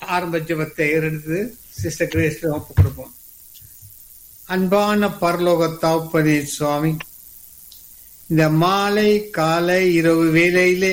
ஆரம்ப ஜபத்தை எடுத்து சிஸ்டர் கிரேஸ் ஒப்பு கொடுப்போம் அன்பான பரலோக தாப்பனே சுவாமி இந்த மாலை காலை இரவு வேளையிலே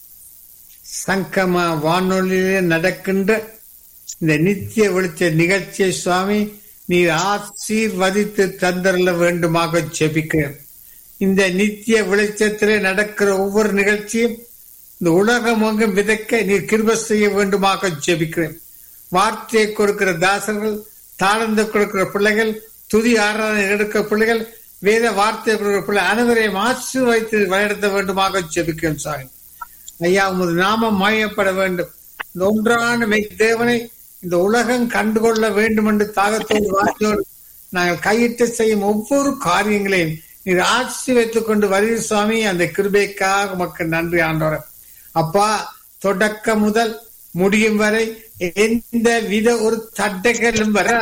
சங்கம வானொலியிலே நடக்கின்ற இந்த நித்திய வெளிச்ச நிகழ்ச்சியை சுவாமி நீர் ஆசீர்வதித்து தந்தரல வேண்டுமாக ஜெபிக்கிறேன் இந்த நித்திய வெளிச்சத்திலே நடக்கிற ஒவ்வொரு நிகழ்ச்சியும் இந்த உலகம் எங்கும் விதைக்க நீர் கிருப செய்ய வேண்டுமாக ஜெபிக்கிறேன் வார்த்தையை கொடுக்கிற தாசர்கள் தாழ்ந்து கொடுக்கிற பிள்ளைகள் துதி ஆராதனை எடுக்கிற பிள்ளைகள் வேத வார்த்தை கொடுக்கிற பிள்ளை அனைவரையும் ஆசீர்வதித்து வழிநடத்த வேண்டுமாக ஜெபிக்கிறேன் சாமி ஐயா உமது நாமம் மாயப்பட வேண்டும் இந்த ஒன்றான மெய் தேவனை இந்த உலகம் கண்டுகொள்ள வேண்டும் என்று தாகத்தோடு வார்த்தையோடு நாங்கள் கையிட்டு செய்யும் ஒவ்வொரு காரியங்களையும் நீர் ஆட்சி வைத்துக் கொண்டு வருகிற சுவாமி அந்த கிருபைக்காக மக்கள் நன்றி ஆண்டோர அப்பா தொடக்க முதல் முடியும் வரை எந்த வித ஒரு தட்டைகளும் வர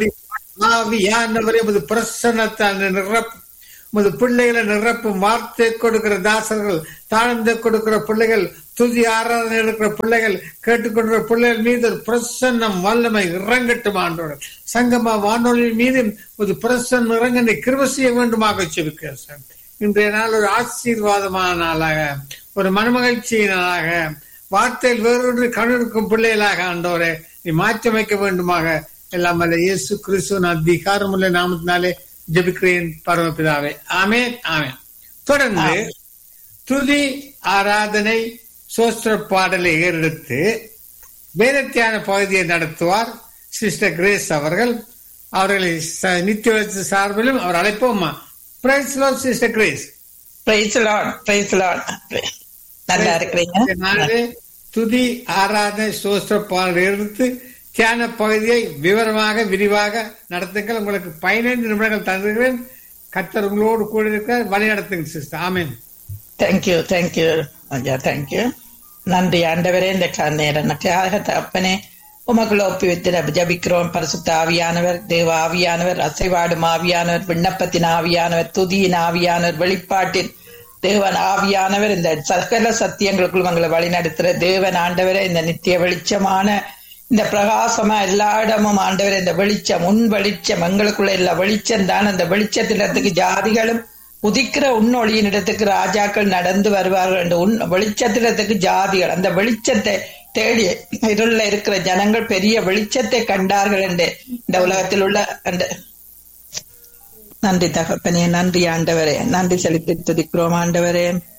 ஆவியானவரை உமது பிரசன்னத்தால் நிரப்பும் உமது பிள்ளைகளை நிரப்பும் வார்த்தை கொடுக்கிற தாசர்கள் தாழ்ந்து கொடுக்கிற பிள்ளைகள் துதி ஆராதனை எடுக்கிற பிள்ளைகள் கேட்டுக்கொண்டிருக்கிற பிள்ளைகள் மீது ஒரு பிரசன்னம் வல்லமை இறங்கட்டும் ஆண்டோட சங்கமா வானொலி மீது ஒரு பிரசன்னம் இறங்க கிருப செய்ய வேண்டுமாக செபிக்கிறேன் இன்றைய நாள் ஒரு ஆசீர்வாதமான நாளாக ஒரு மனமகிழ்ச்சியின் நாளாக வார்த்தையில் வேறொன்று கணிருக்கும் பிள்ளைகளாக ஆண்டோரை நீ மாற்றமைக்க வேண்டுமாக எல்லாம் அல்ல இயேசு கிறிஸ்துவன் அதிகாரமுள்ள நாமத்தினாலே ஜெபிக்கிறேன் பரமபிதாவே ஆமேன் ஆமேன் தொடர்ந்து துதி ஆராதனை சோஸ்திர பாடலை ஏறெடுத்து வேதத்தியான பகுதியை நடத்துவார் சிஸ்டர் கிரேஸ் அவர்கள் அவர்களை நித்திய வளர்ச்சி சார்பிலும் அவர் அழைப்போம்மா praise Lord sister Grace praise Lord praise Lord நல்லா இருக்கிறீங்க நாளே துதி ஆராதனை சோஸ்திர பாடலை எடுத்து தியான பகுதியை விவரமாக விரிவாக நடத்துங்கள் உங்களுக்கு பதினைந்து நிமிடங்கள் தந்துகிறேன் கத்தர் உங்களோடு கூட இருக்கிறார் வழி நடத்துங்க சிஸ்டர் ஆமேன் தேங்க்யூ தேங்க்யூ ஐயா தேங்க்யூ நன்றி ஆண்டவரே இந்த நேரனுக்காக தப்பனே உமக்குள்ள ஒப்பி வைத்து ஜபிக்கிறோம் பரிசுத்த ஆவியானவர் தேவ ஆவியானவர் அசைவாடும் ஆவியானவர் விண்ணப்பத்தின் ஆவியானவர் துதியின் ஆவியானவர் வெளிப்பாட்டின் தேவன் ஆவியானவர் இந்த சகல சத்தியங்களுக்குள் உங்களை வழி நடத்துற தேவன் ஆண்டவரை இந்த நித்திய வெளிச்சமான இந்த பிரகாசமா எல்லா இடமும் ஆண்டவர் இந்த வெளிச்சம் உன் வெளிச்சம் எங்களுக்குள்ள எல்லா வெளிச்சம் தான் அந்த வெளிச்சத்திடத்துக்கு ஜாதிகளும் உதிக்கிற உன்னொழியின் இடத்துக்கு ராஜாக்கள் நடந்து வருவார்கள் என்ற உன் வெளிச்சத்திடத்துக்கு ஜாதிகள் அந்த வெளிச்சத்தை தேடி இருள இருக்கிற ஜனங்கள் பெரிய வெளிச்சத்தை கண்டார்கள் என்று இந்த உலகத்தில் உள்ள அந்த நன்றி தகப்பனே நன்றி ஆண்டவரே நன்றி செலுத்தி துதிக்கிறோம் ஆண்டவரே